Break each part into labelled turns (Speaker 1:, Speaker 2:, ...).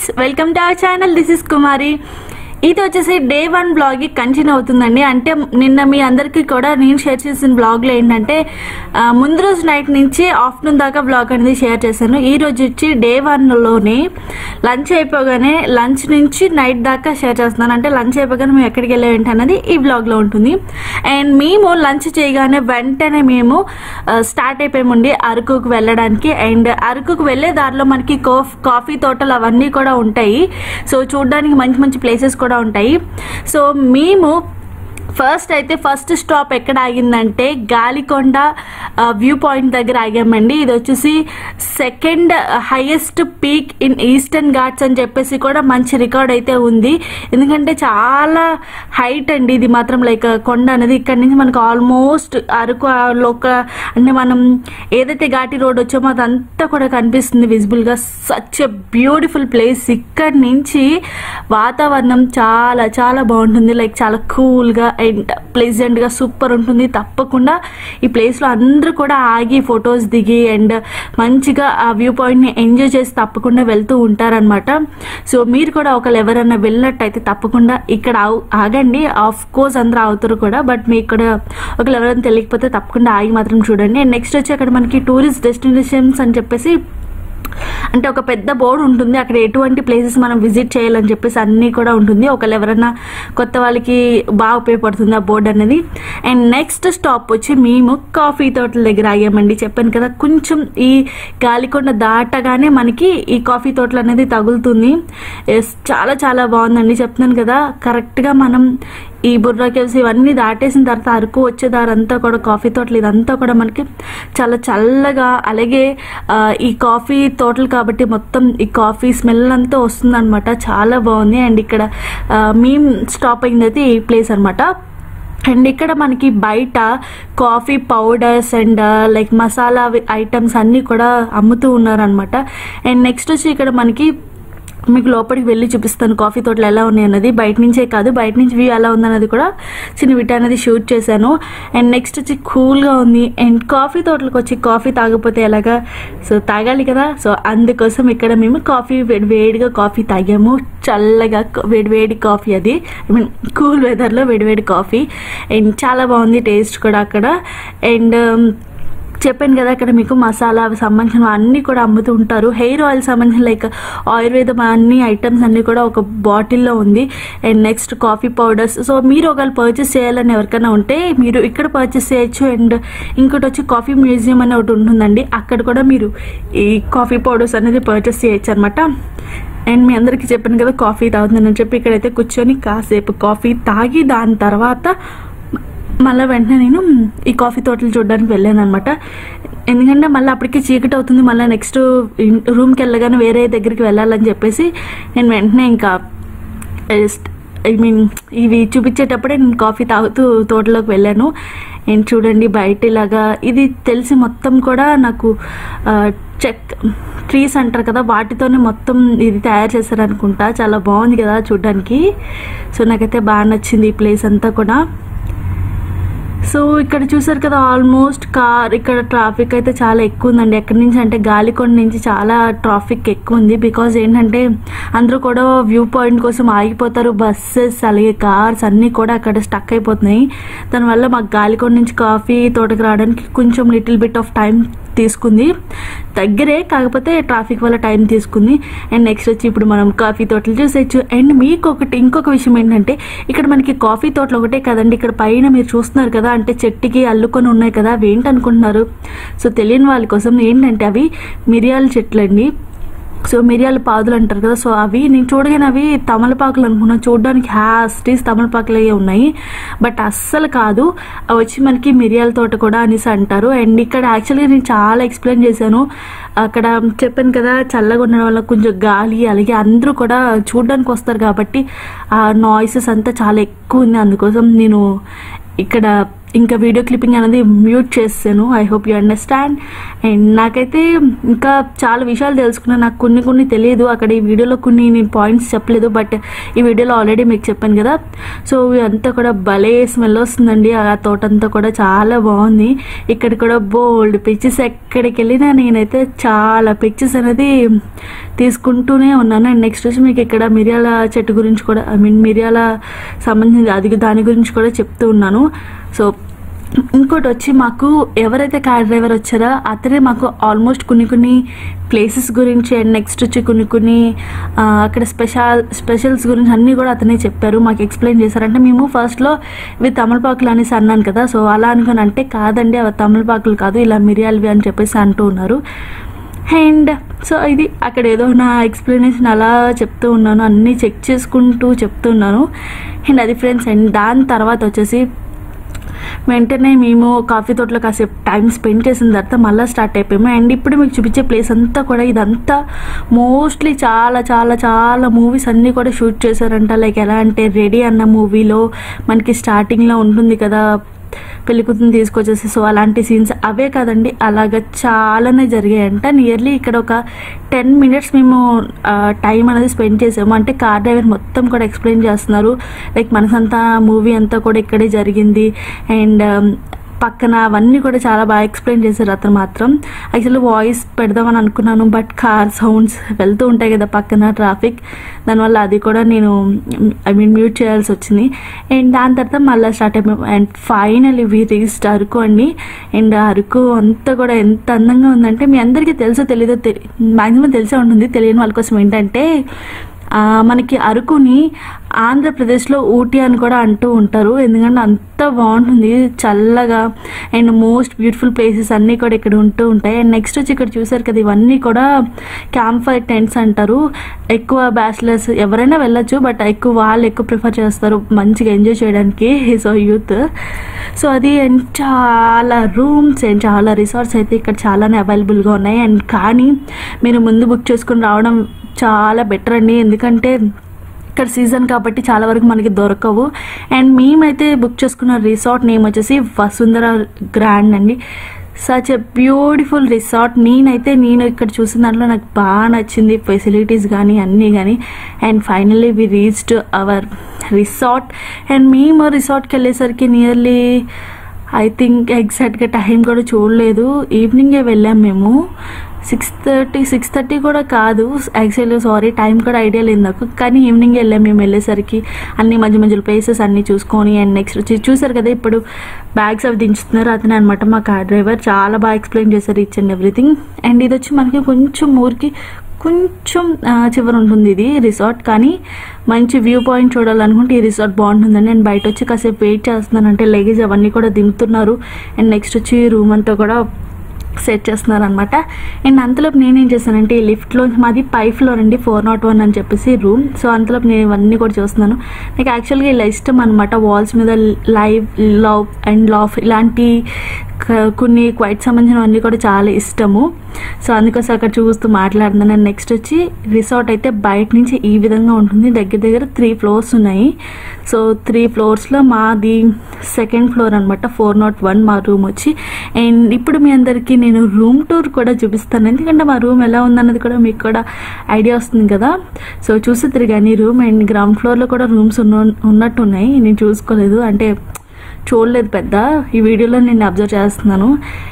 Speaker 1: welcome to our channel this is Kumari ఇది వచ్చేసి day one blog continue అవుతుందండి అంటే నిన్న మీ అందరికీ కూడా నేను షేర్ చేసిన బ్లాగ్లో ఏంటంటే ఆ, ముందు రోజు నైట్ నుంచి ఆఫ్టర్నూన్ దాకా బ్లాగ్ అనేది షేర్ చేశాను ఈ రోజు వచ్చి డే వన్లోనే లంచ్ అయిపోగానే లంచ్ నుంచి నైట్ దాకా షేర్ చేస్తున్నాను అంటే లంచ్ అయిపోగానే మేము ఎక్కడికి వెళ్ళాం ఏంటి అన్నది ఈ బ్లాగ్లో ఉంటుంది అండ్ మేము లంచ్ చేయగానే వెంటనే మేము స్టార్ట్ అయిపోయామండి అరకుకు వెళ్ళడానికి అండ్ అరకుకు వెళ్ళే దారిలో మనకి కోఫ్ కాఫీ తోటలు అవన్నీ కూడా ఉంటాయి సో చూడడానికి మంచి మంచి ప్లేసెస్ కూడా ఉంటాయి సో మేము ఫస్ట్ అయితే ఫస్ట్ స్టాప్ ఎక్కడ ఆగిందంటే గాలికొండ వ్యూ పాయింట్ దగ్గర ఆగామండి ఇది వచ్చేసి second highest peak in Eastern Ghats అని చెప్పేసి కూడా మంచి రికార్డ్ అయితే ఉంది ఎందుకంటే చాలా హైట్ అండి ఇది మాత్రం లైక్ కొండ అనేది ఇక్కడ నుంచి మనకు ఆల్మోస్ట్ అరకు లోక అంటే మనం ఏదైతే ఘాటి రోడ్ వచ్చామో అదంతా కూడా కనిపిస్తుంది విజిబుల్గా సచ్ ఎ బ్యూటిఫుల్ ప్లేస్ ఇక్కడ నుంచి వాతావరణం చాలా చాలా బాగుంటుంది లైక్ చాలా కూల్గా అండ్ ప్లెజెంట్గా సూపర్ ఉంటుంది తప్పకుండా ఈ ప్లేస్లో అందరూ కూడా ఆగి ఫొటోస్ దిగి అండ్ మంచిగా ఆ వ్యూ పాయింట్ని ఎంజాయ్ చేసి తప్పకుండా వెళ్తూ ఉంటారనమాట సో మీరు కూడా ఒకళ్ళు ఎవరైనా వెళ్ళినట్టయితే తప్పకుండా ఇక్కడ ఆగు- ఆగండి ఆఫ్ కోర్స్ అందరూ ఆగుతారు కూడా బట్ మీకు కూడా ఒకళ్ళు ఎవరైనా తెలియకపోతే తప్పకుండా ఆగి మాత్రం చూడండి అండ్ నెక్స్ట్ వచ్చి అక్కడ మనకి టూరిస్ట్ డెస్టినేషన్స్ అని చెప్పేసి అంటే ఒక పెద్ద బోర్డు ఉంటుంది అక్కడ ఎటువంటి ప్లేసెస్ మనం విజిట్ చేయాలని చెప్పేసి అన్నీ కూడా ఉంటుంది ఒకళ్ళు ఎవరైనా కొత్త వాళ్ళకి బాగా ఉపయోగపడుతుంది ఆ బోర్డు అనేది అండ్ నెక్స్ట్ స్టాప్ వచ్చి మేము కాఫీ తోటల దగ్గర ఆగామండి చెప్పాను కదా కొంచెం ఈ గాలికొండ దాటగానే మనకి ఈ కాఫీ తోటలు అనేది తగులుతుంది ఎస్, చాలా చాలా బాగుందండి చెప్తున్నాను కదా కరెక్ట్గా మనం ఈ బుర్రా కేవ్స్ ఇవన్నీ దాటేసిన తర్వాత అరకు వచ్చే దారంతా కూడా కాఫీ తోటలు ఇదంతా కూడా మనకి చాలా చల్లగా అలాగే ఆ, ఈ కాఫీ తోటలు కాబట్టి మొత్తం ఈ కాఫీ స్మెల్ అంతా వస్తుందన్నమాట చాలా బాగుంది అండ్ ఇక్కడ ఆ, మేము స్టాప్ అయింది అయితే ఈ ప్లేస్ అనమాట అండ్ ఇక్కడ మనకి బయట coffee powders and like masala items అన్నీ కూడా అమ్ముతూ ఉన్నారనమాట అండ్ నెక్స్ట్ వచ్చి ఇక్కడ మనకి మీకు లోపలికి వెళ్ళి చూపిస్తాను కాఫీ తోటలు ఎలా ఉన్నాయి అన్నది బయట నుంచే కాదు బయట నుంచి వ్యూ ఎలా ఉందన్నది కూడా చిన్న విట అనేది షూట్ చేశాను అండ్ నెక్స్ట్ వచ్చి కూల్గా ఉంది అండ్ కాఫీ తోటలకు వచ్చి కాఫీ తాగకపోతే ఎలాగా సో తాగాలి కదా సో అందుకోసం ఇక్కడ మేము కాఫీ వేడి వేడిగా కాఫీ తాగాము చల్లగా క- వేడి వేడి కాఫీ అది ఐ మీన్ కూల్ వెదర్లో వేడి వేడి కాఫీ అండ్ చాలా బాగుంది టేస్ట్ కూడా అక్కడ అండ్ చెప్పాను కదా అక్కడ మీకు మసాలా అవి సంబంధించిన అన్నీ కూడా అమ్ముతూ ఉంటారు హెయిర్ ఆయిల్ సంబంధించిన లైక్ ఆయుర్వేదం అన్ని ఐటమ్స్ అన్నీ కూడా ఒక బాటిల్లో ఉంది and next coffee powders so మీరు ఒకవేళ పర్చేస్ చేయాలని ఎవరికైనా ఉంటే మీరు ఇక్కడ పర్చేస్ చేయొచ్చు అండ్ ఇంకోటి వచ్చి కాఫీ మ్యూజియం అని ఒకటి ఉంటుందండి అక్కడ కూడా మీరు ఈ కాఫీ పౌడర్స్ అనేది పర్చేస్ చేయొచ్చు అనమాట అండ్ మీ అందరికీ చెప్పాను కదా కాఫీ తాగుతుందని చెప్పి ఇక్కడైతే కూర్చొని కాసేపు కాఫీ తాగి దాని తర్వాత మళ్ళీ వెంటనే నేను ఈ కాఫీ తోటలు చూడడానికి వెళ్ళాను అనమాట ఎందుకంటే మళ్ళీ అప్పటికి చీకటి అవుతుంది మళ్ళీ నెక్స్ట్ రూమ్కి వెళ్ళగానే వేరే దగ్గరికి వెళ్ళాలని చెప్పేసి నేను వెంటనే ఇంకా ఐ మీన్ ఇవి చూపించేటప్పుడే నేను కాఫీ తాగుతూ తోటలోకి వెళ్ళాను నేను చూడండి బయట ఇలాగా ఇది తెలిసి మొత్తం కూడా నాకు ఆ, చెక్ ట్రీస్ అంటారు కదా వాటితోనే మొత్తం ఇది తయారు చేశారు అనుకుంటా చాలా బాగుంది కదా చూడడానికి సో నాకైతే బాగా నచ్చింది ఈ ప్లేస్ అంతా కూడా సో ఇక్కడ చూసారు కదా ఆల్మోస్ట్ కార్ ఇక్కడ ట్రాఫిక్ అయితే చాలా ఎక్కువ ఉందండి ఎక్కడి నుంచి అంటే గాలికొండ నుంచి చాలా ట్రాఫిక్ ఎక్కువ ఉంది బికాజ్ ఏంటంటే అందరూ కూడా వ్యూ పాయింట్ కోసం ఆగిపోతారు బస్సెస్ అలాగే కార్స్ అన్నీ కూడా అక్కడ స్టక్ అయిపోతున్నాయి దానివల్ల మాకు గాలికొండ నుంచి కాఫీ తోటకి రావడానికి కొంచెం లిటిల్ బిట్ ఆఫ్ టైం తీసుకుంది దగ్గరే కాకపోతే ట్రాఫిక్ వల్ల టైం తీసుకుంది అండ్ నెక్స్ట్ వచ్చి ఇప్పుడు మనం కాఫీ తోటలు చూసేయచ్చు అండ్ మీకు ఒకటి ఇంకొక విషయం ఏంటంటే ఇక్కడ మనకి కాఫీ తోటలు ఒకటే కదండి ఇక్కడ పైన మీరు చూస్తున్నారు కదా అంటే చెట్టుకి అల్లుకొని ఉన్నాయి కదా అవి ఏంటనుకుంటున్నారు సో తెలియని వాళ్ళ కోసం ఏంటంటే అవి మిరియాల చెట్లు అండి సో మిరియాల పాదులు అంటారు కదా సో అవి నేను చూడగానే అవి తమలపాకులు అనుకున్నాను చూడడానికి హ్యాస్టీస్ తమలపాకులు అయ్యే ఉన్నాయి బట్ అస్సలు కాదు అవి వచ్చి మనకి మిరియాల తోట కూడా అనేసి అంటారు అండ్ ఇక్కడ యాక్చువల్గా నేను చాలా ఎక్స్ప్లెయిన్ చేశాను అక్కడ చెప్పాను కదా చల్లగా ఉండడం వల్ల కొంచెం గాలి అలాగే అందరూ కూడా చూడడానికి వస్తారు కాబట్టి ఆ నాయిసెస్ అంతా చాలా ఎక్కువ ఉంది అందుకోసం నేను ఇక్కడ ఇంకా వీడియో క్లిప్పింగ్ అనేది మ్యూట్ చేస్తాను I hope you understand and నాకైతే ఇంకా చాలా విషయాలు తెలుసుకున్నాను నాకు కొన్ని కొన్ని తెలియదు అక్కడ ఈ వీడియోలో కొన్ని నేను పాయింట్స్ చెప్పలేదు బట్ ఈ వీడియోలో ఆల్రెడీ మీకు చెప్పాను కదా సో ఇదంతా కూడా భలే స్మెల్ వస్తుందండి ఆ తోట అంతా కూడా చాలా బాగుంది ఇక్కడ కూడా బోల్డ్ పిక్చర్స్ ఎక్కడికి వెళ్ళినా నేనైతే చాలా పిక్చర్స్ అనేది తీసుకుంటూనే ఉన్నాను అండ్ నెక్స్ట్ వచ్చి మీకు ఇక్కడ మిరియాల చెట్టు గురించి కూడా ఐ మీన్ మిరియాల సంబంధించి అది దాని గురించి కూడా చెప్తూ ఉన్నాను సో ఇంకోటి వచ్చి మాకు ఎవరైతే కార్ డ్రైవర్ వచ్చారో అతనే మాకు ఆల్మోస్ట్ కొన్ని కొన్ని ప్లేసెస్ గురించి అండ్ నెక్స్ట్ వచ్చి కొన్ని కొన్ని ఆ, అక్కడ స్పెషల్ స్పెషల్స్ గురించి అన్నీ కూడా అతనే చెప్పారు మాకు ఎక్స్ప్లెయిన్ చేశారంటే మేము ఫస్ట్లో ఇవి తమలపాకులు అనేసి అన్నాను కదా సో అలా అనుకుని అంటే కాదండి అవి తమలపాకులు కాదు ఇలా మిరియాలవి అని చెప్పేసి అంటూ ఉన్నారు అండ్ సో ఇది అక్కడ ఏదో నా ఎక్స్ప్లెనేషన్ అలా చెప్తూ ఉన్నాను అన్నీ చెక్ చేసుకుంటూ చెప్తున్నాను అండ్ అది ఫ్రెండ్స్ అండ్ దాని తర్వాత వచ్చేసి వెంటనే మేము కాఫీ తోటలో కాసేపు టైం స్పెండ్ చేసిన తర్వాత మళ్ళీ స్టార్ట్ అయిపోయాము అండ్ ఇప్పుడు మీకు చూపించే ప్లేస్ అంతా కూడా ఇదంతా మోస్ట్లీ చాలా చాలా చాలా మూవీస్ అన్నీ కూడా షూట్ చేశారంట లైక్ ఎలా అంటే రెడీ అన్న మూవీలో మనకి స్టార్టింగ్లో ఉంటుంది కదా పెళ్లి కూతురు తీసుకొచ్చేసి సో అలాంటి సీన్స్ అవే కాదండి అలాగ చాలానే జరిగాయంట నియర్లీ ఇక్కడ ఒక టెన్ మినిట్స్ మేము టైం అనేది స్పెండ్ చేసాము అంటే కార్ డ్రైవర్ మొత్తం కూడా ఎక్స్ప్లెయిన్ చేస్తున్నారు లైక్ మనసంతా మూవీ అంతా కూడా ఇక్కడే జరిగింది అండ్ పక్కన అవన్నీ కూడా చాలా బాగా ఎక్స్ప్లెయిన్ చేశారు అతను మాత్రం యాక్చువల్లీ వాయిస్ పెడదామని అనుకున్నాను బట్ కార్ సౌండ్స్ వెళ్తూ ఉంటాయి కదా పక్కన ట్రాఫిక్ దానివల్ల అది కూడా నేను ఐ మీన్ మ్యూట్ చేయాల్సి వచ్చింది అండ్ దాని తర్వాత మళ్ళీ స్టార్ట్ అయిపోయాం and final we reached Araku అండి అండ్ అరకు అంతా కూడా ఎంత అందంగా ఉందంటే మీ అందరికీ తెలుసో తెలీదో తెలి మ్యాక్సిమం తెలిసే ఉంటుంది తెలియని వాళ్ళ కోసం ఏంటంటే ఆ, మనకి అరకుని ఆంధ్రప్రదేశ్లో ఊటీ అని కూడా అంటూ ఉంటారు ఎందుకంటే అంత బాగుంటుంది చల్లగా అండ్ మోస్ట్ బ్యూటిఫుల్ ప్లేసెస్ అన్నీ కూడా ఇక్కడ ఉంటూ ఉంటాయి అండ్ నెక్స్ట్ వచ్చి ఇక్కడ చూసారు కదా ఇవన్నీ కూడా క్యాంప్ ఫైర్ టెంట్స్ అంటారు ఎక్కువ బ్యాచిలర్స్ ఎవరైనా వెళ్ళొచ్చు బట్ ఎక్కువ వాళ్ళు ఎక్కువ ప్రిఫర్ చేస్తారు మంచిగా ఎంజాయ్ చేయడానికి సో యూత్ సో అది and చాలా రూమ్స్ అండ్ చాలా రిసార్ట్స్ అయితే ఇక్కడ చాలానే అవైలబుల్గా ఉన్నాయి అండ్ కానీ మీరు ముందు బుక్ చేసుకుని రావడం చాలా బెటర్ అండి ఎందుకంటే ఇక్కడ సీజన్ కాబట్టి చాలా వరకు మనకి దొరకవు అండ్ మేమైతే బుక్ చేసుకున్న రిసార్ట్ నేమ్ వచ్చేసి వసుంధర గ్రాండ్ అండి సచ్ ఎ బ్యూటిఫుల్ రిసార్ట్ నేనైతే నేను ఇక్కడ చూసిన దాంట్లో నాకు బాగా నచ్చింది ఫెసిలిటీస్ కానీ అన్నీ కానీ and finally we reached our resort and మేము రిసార్ట్కి వెళ్ళేసరికి నియర్లీ ఐ థింక్ ఎగ్జాక్ట్గా టైం కూడా చూడలేదు ఈవినింగే వెళ్ళాం మేము సిక్స్ థర్టీ సిక్స్ థర్టీ కూడా కాదు యాక్చువల్లీ సారీ టైం కూడా ఐడియా లేదు నాకు కానీ ఈవినింగ్ వెళ్ళాం మేము వెళ్ళేసరికి అన్ని మధ్య మధ్యలో ప్లేసెస్ అన్ని చూసుకొని అండ్ నెక్స్ట్ వచ్చి చూసారు కదా ఇప్పుడు బ్యాగ్స్ అవి దించుతున్నారు అతనే అనమాట మా కార్ డ్రైవర్ చాలా బాగా ఎక్స్ప్లెయిన్ చేశారు ఇచ్ అండ్ ఎవ్రీథింగ్ అండ్ ఇది వచ్చి మనకి కొంచెం ఊరికి కొంచెం ఆ, చివర ఉంటుంది ఇది రిసార్ట్ కానీ మంచి వ్యూ పాయింట్ చూడాలనుకుంటే ఈ రిసార్ట్ బాగుంటుందని నేను బయట వచ్చి కాసేపు వెయిట్ చేస్తున్నాను అంటే లగేజ్ అవన్నీ కూడా దింపుతున్నారు అండ్ నెక్స్ట్ వచ్చి రూమ్ అంతా కూడా సెట్ చేస్తున్నారు అనమాట అండ్ అంతలోపు నేనేం చేశానంటే ఈ లిఫ్ట్లో మాది పై ఫ్లోర్ అండి ఫోర్ నాట్ వన్ అని చెప్పేసి రూమ్ సో అంతలోపు నేను ఇవన్నీ కూడా చూస్తున్నాను నాకు యాక్చువల్గా ఇలా ఇష్టం అనమాట వాల్స్ మీద లైవ్ లవ్ అండ్ లాఫ్ ఇలాంటి క- కొన్ని క్వైట్ సంబంధించినవన్నీ కూడా చాలా ఇష్టము సో అందుకోసం అక్కడ చూస్తూ మాట్లాడుతున్నాను అండ్ నెక్స్ట్ వచ్చి రిసార్ట్ అయితే బయట నుంచి ఈ విధంగా ఉంటుంది దగ్గర దగ్గర త్రీ ఫ్లోర్స్ ఉన్నాయి సో త్రీ ఫ్లోర్స్లో మాది సెకండ్ ఫ్లోర్ అనమాట ఫోర్ నాట్ వన్ మా రూమ్ వచ్చి అండ్ ఇప్పుడు మీ అందరికీ నేను రూమ్ టూర్ కూడా చూపిస్తాను ఎందుకంటే మా రూమ్ ఎలా ఉందన్నది కూడా మీకు కూడా ఐడియా వస్తుంది కదా సో చూసి తిరిగాను ఈ రూమ్ అండ్ గ్రౌండ్ ఫ్లోర్లో కూడా రూమ్స్ ఉన్న ఉన్నట్టు ఉన్నాయి నేను చూసుకోలేదు అంటే చూడలేదు పెద్ద ఈ వీడియోలో నేను అబ్జర్వ్ చేస్తున్నాను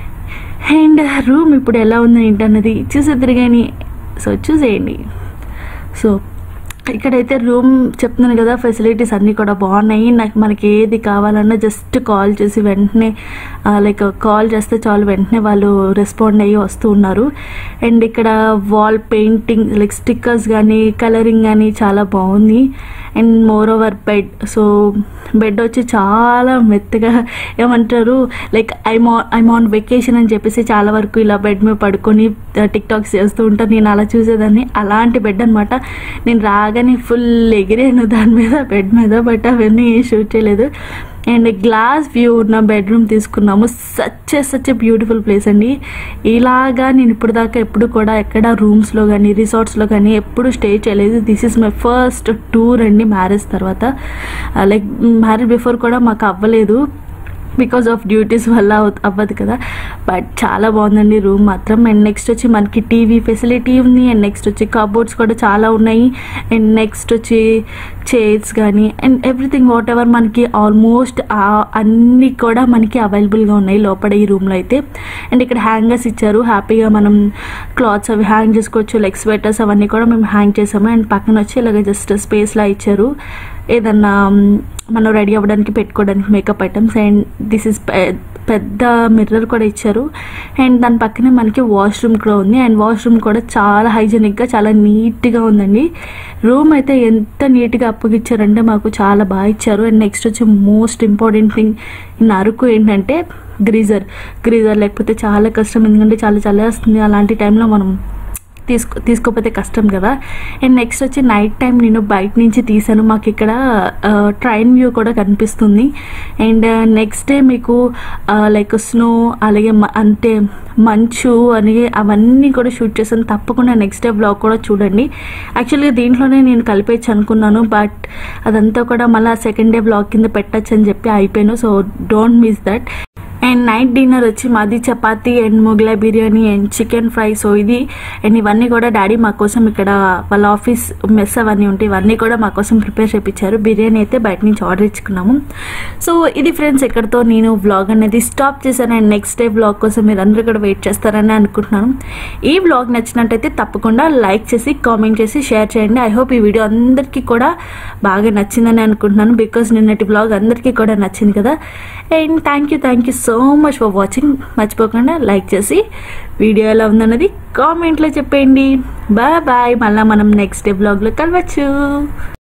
Speaker 1: అండ్ రూమ్ ఇప్పుడు ఎలా ఉంది ఏంటన్నది చూసి తిరిగాని సో చూసేయండి సో ఇక్కడైతే రూమ్ చెప్తున్నాను కదా ఫెసిలిటీస్ అన్నీ కూడా బాగున్నాయి నాకు మనకి ఏది కావాలన్నా జస్ట్ కాల్ చేసి వెంటనే లైక్ కాల్ చేస్తే చాలు వెంటనే వాళ్ళు రెస్పాండ్ అయ్యి వస్తూ ఉన్నారు అండ్ ఇక్కడ వాల్ పెయింటింగ్ లైక్ స్టిక్కర్స్ కానీ కలరింగ్ కానీ చాలా బాగుంది and moreover bed so bed వచ్చి చాలా మెత్తగా ఏమంటారు like I'm I'm on vacation అని చెప్పేసి చాలా వరకు ఇలా బెడ్ మీద పడుకొని టిక్ టాక్స్ చేస్తూ ఉంటాను నేను అలా చూసేదాన్ని అలాంటి బెడ్ అనమాట నేను రాగానే ఫుల్ ఎగిరాను దాని మీద బెడ్ మీద బట్ అవన్నీ షూట్ చేయలేదు అండ్ గ్లాస్ వ్యూ ఉన్న బెడ్రూమ్ తీసుకున్నాము సచ్ సచ్ బ్యూటిఫుల్ ప్లేస్ అండి ఇలాగా నేను ఇప్పుడు దాకా ఎప్పుడు కూడా ఎక్కడ రూమ్స్లో కానీ రిసార్ట్స్లో కానీ ఎప్పుడు స్టే చేయలేదు this is my first tour అండి మ్యారేజ్ తర్వాత లైక్ మ్యారేజ్ బిఫోర్ కూడా మాకు అవ్వలేదు బికాస్ ఆఫ్ డ్యూటీస్ వల్ల అవ- అవ్వదు కదా బట్ చాలా బాగుందండి రూమ్ మాత్రం అండ్ నెక్స్ట్ వచ్చి మనకి టీవీ ఫెసిలిటీ ఉంది అండ్ నెక్స్ట్ వచ్చి కబోర్డ్స్ కూడా చాలా ఉన్నాయి అండ్ నెక్స్ట్ వచ్చి చైర్స్ కానీ అండ్ ఎవ్రీథింగ్ వాట్ ఎవర్ మనకి ఆల్మోస్ట్ అన్నీ కూడా మనకి అవైలబుల్గా ఉన్నాయి లోపల ఈ రూమ్లో అయితే అండ్ ఇక్కడ హ్యాంగర్స్ ఇచ్చారు హ్యాపీగా మనం క్లాత్స్ అవి హ్యాంగ్ చేసుకోవచ్చు లైక్ స్వెటర్స్ అవన్నీ కూడా మేము హ్యాంగ్ చేసాము అండ్ పక్కన వచ్చి ఇలాగ జస్ట్ స్పేస్లా ఇచ్చారు ఏదన్నా మ్, మనం రెడీ అవ్వడానికి పెట్టుకోవడానికి makeup items and this is పెద్ద మిర్రర్ కూడా ఇచ్చారు అండ్ దాని పక్కనే మనకి వాష్రూమ్ కూడా ఉంది అండ్ వాష్రూమ్ కూడా చాలా హైజెనిక్గా చాలా నీట్గా ఉందండి రూమ్ అయితే ఎంత నీట్గా అప్పగిచ్చారంటే మాకు చాలా బాగా ఇచ్చారు అండ్ నెక్స్ట్ వచ్చి most important thing in Araku ఏంటంటే గ్రీజర్ గ్రీజర్ లేకపోతే చాలా కష్టం ఎందుకంటే చాలా చలి వస్తుంది అలాంటి టైంలో మనం తీసుకో తీసుకోకపోతే కష్టం కదా అండ్ నెక్స్ట్ వచ్చి నైట్ టైం నేను బయట నుంచి తీసాను మాకు ఇక్కడ ట్రైన్ వ్యూ కూడా కనిపిస్తుంది అండ్ నెక్స్ట్ డే మీకు లైక్ స్నో అలాగే మ- అంటే మంచు అని అవన్నీ కూడా షూట్ చేశాను తప్పకుండా నెక్స్ట్ డే బ్లాగ్ కూడా చూడండి యాక్చువల్గా దీంట్లోనే నేను కలిపేయచ్చు అనుకున్నాను బట్ అదంతా కూడా మళ్ళీ సెకండ్ డే బ్లాగ్ కింద పెట్టచ్చు అని చెప్పి అయిపోయాను so don't miss that and night dinner వచ్చి మాది chapati and Mughlai biryani and chicken fry so ఇది అండ్ ఇవన్నీ కూడా డాడీ మా కోసం ఇక్కడ వాళ్ళ ఆఫీస్ మెస్ అవన్నీ ఉంటాయి ఇవన్నీ కూడా మా కోసం ప్రిపేర్ చేయించారు బిర్యానీ అయితే బయట నుంచి ఆర్డర్ ఇచ్చుకున్నాము సో ఇది ఫ్రెండ్స్ ఎక్కడితో నేను వ్లాగ్ అనేది స్టాప్ చేశాను అండ్ నెక్స్ట్ డే వ్లాగ్ కోసం మీరు అందరూ కూడా వెయిట్ చేస్తారని అనుకుంటున్నాను ఈ వ్లాగ్ నచ్చినట్టయితే తప్పకుండా లైక్ చేసి కామెంట్ చేసి షేర్ చేయండి ఐ హోప్ ఈ వీడియో అందరికీ కూడా బాగా నచ్చిందని అనుకుంటున్నాను బికాస్ నిన్నటి వ్లాగ్ అందరికీ కూడా నచ్చింది కదా and thank you thank you so much for watching మర్చిపోకుండా లైక్ చేసి వీడియో ఎలా ఉందన్నది కామెంట్లో చెప్పండి బాయ్ బాయ్ మళ్ళీ మనం నెక్స్ట్ డే బ్లాగ్లో కలవచ్చు